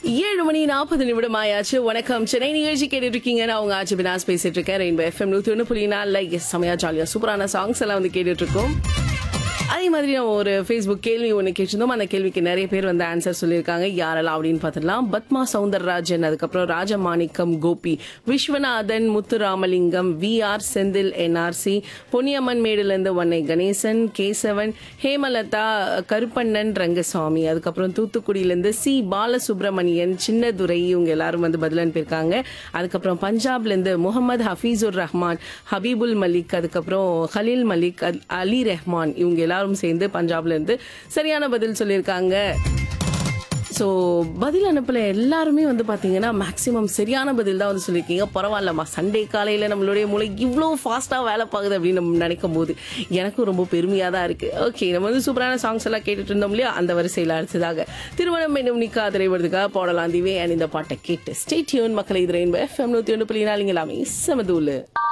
ஏழு மணி நாற்பது நிமிடம் ஆயாச்சு வணக்கம் சென்னை நிகழ்ச்சி கேட்டுட்டு இருக்கீங்க நான் உங்க ஆச்சு பினாஸ் பேசிட்டு இருக்கேன் ரெயின்போ எஃப்எம் நூத்தி ஒன்று புள்ளி நாலுல எஸ் செமையா ஜாலியா சூப்பரான சாங்ஸ் எல்லாம் வந்து கேட்டுட்டு இருக்கோம் அதே மாதிரி நம்ம ஒரு ஃபேஸ்புக் கேள்வி ஒன்று கேட்டிருந்தோம் அந்த கேள்விக்கு நிறைய பேர் வந்து ஆன்சர் சொல்லியிருக்காங்க யாரெல்லாம் அப்படின்னு பார்த்துடலாம் பத்மா சவுந்தரராஜன் அதுக்கப்புறம் Rajamanickam Gopi Viswanathan Muthuramalingam V R Senthil NRC Ponniamman மேடுலேருந்து ஒன்னை கணேசன் கேசவன் ஹேமலதா கருப்பண்ணன் ரங்கசாமி அதுக்கப்புறம் தூத்துக்குடியிலேருந்து சி பாலசுப்ரமணியன் சின்னதுரை இவங்க எல்லாரும் வந்து பதில் அனுப்பியிருக்காங்க அதுக்கப்புறம் பஞ்சாப்லேருந்து முகமது ஹஃபீசுர் ரஹ்மான் ஹபீபுல் மலிக் அதுக்கப்புறம் ஹலீல் மலிக் அல்- அலி ரெஹ்மான் இவங்க எல்லாரும் சேர்ந்து பஞ்சாப்ல இருந்து சரியான பதில் சொல்லியிருக்காங்க ஸோ பதில் அனுப்பல எல்லாருமே வந்து பார்த்தீங்கன்னா மேக்ஸிமம் சரியான பதில் தான் வந்து சொல்லியிருக்கீங்க பரவாயில்லம்மா சண்டே காலையில் நம்மளுடைய மூளை இவ்வளோ ஃபாஸ்ட்டாக வேலை பார்க்குது அப்படின்னு நம்ம நினைக்கும் போது எனக்கும் ரொம்ப பெருமையாக தான் இருக்கு ஓகே நம்ம வந்து சூப்பரான சாங்ஸ் எல்லாம் கேட்டுட்டு இருந்தோம் இல்லையா அந்த வரிசையில் அடுத்ததாக திருமணம் என்னும் நிக்கா திரைவதுக்காக போடலாம் திவே அண்ட் இந்த பாட்டை கேட்டு ஸ்டேட்யூன் மக்களை இது ரெயின்போ எஃப்எம் நூற்றி ஒன்று புள்ளி நாலுங்க எல்லாமே செமதூலு